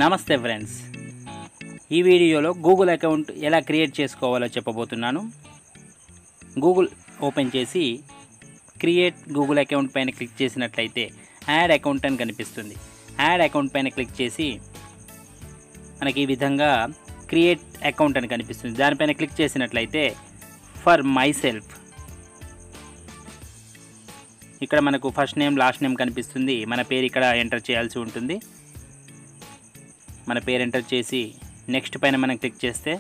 నమస్తే ఫ్రెండ్స్ ఈ వీడియోలో గూగుల్ అకౌంట్ ఎలా క్రియేట్ చేసుకోవాలో చెప్పబోతున్నాను గూగుల్ ఓపెన్ చేసి క్రియేట్ గూగుల్ అకౌంట్ పైన క్లిక్ చేసినట్లయితే యాడ్ అకౌంట్ అని కనిపిస్తుంది యాడ్ అకౌంట్ పైన క్లిక్ చేసి మనకి ఈ విధంగా క్రియేట్ అకౌంట్ అని కనిపిస్తుంది దానిపైన క్లిక్ చేసినట్లయితే ఫర్ మై సెల్ఫ్ ఇక్కడ మనకు ఫస్ట్ నేమ్ లాస్ట్ నేమ్ కనిపిస్తుంది మన పేరు ఇక్కడ ఎంటర్ చేయాల్సి ఉంటుంది మన పేరు ఎంటర్ చేసి నెక్స్ట్ పైన మనం క్లిక్ చేస్తే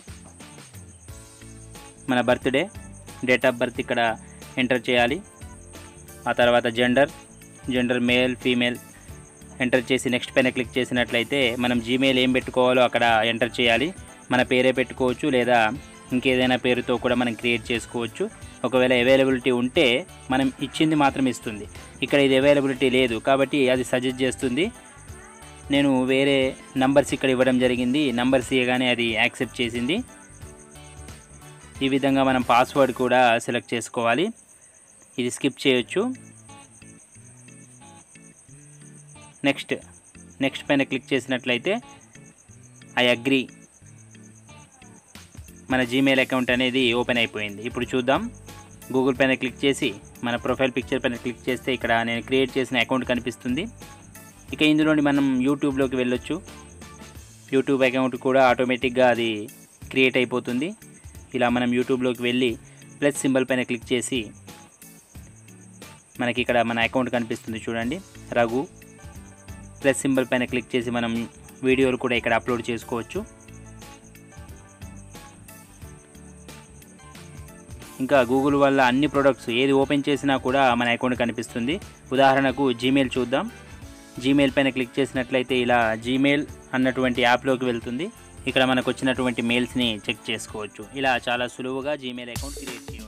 మన బర్త్డే డేట్ ఆఫ్ బర్త్ ఇక్కడ ఎంటర్ చేయాలి ఆ తర్వాత gender gender male female enter చేసి నెక్స్ట్ పైన క్లిక్ చేసినట్లయితే మనం జీమెయిల్ ఏం పెట్టుకోవాలో అక్కడ ఎంటర్ చేయాలి మన పేరే పెట్టుకోవచ్చు లేదా ఇంకేదైనా పేరుతో కూడా మనం క్రియేట్ చేసుకోవచ్చు ఒకవేళ అవైలబిలిటీ ఉంటే మనం ఇచ్చింది మాత్రం ఇస్తుంది ఇక్కడ ఇది అవైలబిలిటీ లేదు కాబట్టి అది సజెస్ట్ చేస్తుంది నేను వేరే నంబర్స్ ఇక్కడ ఇవ్వడం జరిగింది నంబర్స్ ఇవ్వగానే అది యాక్సెప్ట్ చేసింది ఈ విధంగా మనం పాస్వర్డ్ కూడా సెలెక్ట్ చేసుకోవాలి ఇది స్కిప్ చేయొచ్చు నెక్స్ట్ నెక్స్ట్ పైన క్లిక్ చేసినట్లయితే ఐ అగ్రి మన జీమెయిల్ అకౌంట్ అనేది ఓపెన్ అయిపోయింది ఇప్పుడు చూద్దాం గూగుల్ పైన క్లిక్ చేసి మన ప్రొఫైల్ పిక్చర్ పైన క్లిక్ చేస్తే ఇక్కడ నేను క్రియేట్ చేసిన అకౌంట్ కనిపిస్తుంది ఇక ఇందులోని మనం యూట్యూబ్లోకి వెళ్ళొచ్చు యూట్యూబ్ అకౌంట్ కూడా ఆటోమేటిక్గా అది క్రియేట్ అయిపోతుంది ఇలా మనం యూట్యూబ్లోకి వెళ్ళి ప్లస్ సింబల్ పైన క్లిక్ చేసి మనకి ఇక్కడ మన అకౌంట్ కనిపిస్తుంది చూడండి రఘు ప్లస్ సింబల్ పైన క్లిక్ చేసి మనం వీడియోలు కూడా ఇక్కడ అప్లోడ్ చేసుకోవచ్చు ఇంకా గూగుల్ వల్ల అన్ని ప్రొడక్ట్స్ ఏది ఓపెన్ చేసినా కూడా మన అకౌంట్ కనిపిస్తుంది ఉదాహరణకు జీమెయిల్ చూద్దాం జీమెయిల్ పైన క్లిక్ చేసినట్లయితే ఇలా జీమెయిల్ అన్నటువంటి యాప్లోకి వెళ్తుంది ఇక్కడ మనకు వచ్చినటువంటి మెయిల్స్ని చెక్ చేసుకోవచ్చు ఇలా చాలా సులువుగా జీమెయిల్ అకౌంట్ క్రియేట్ చేయవచ్చు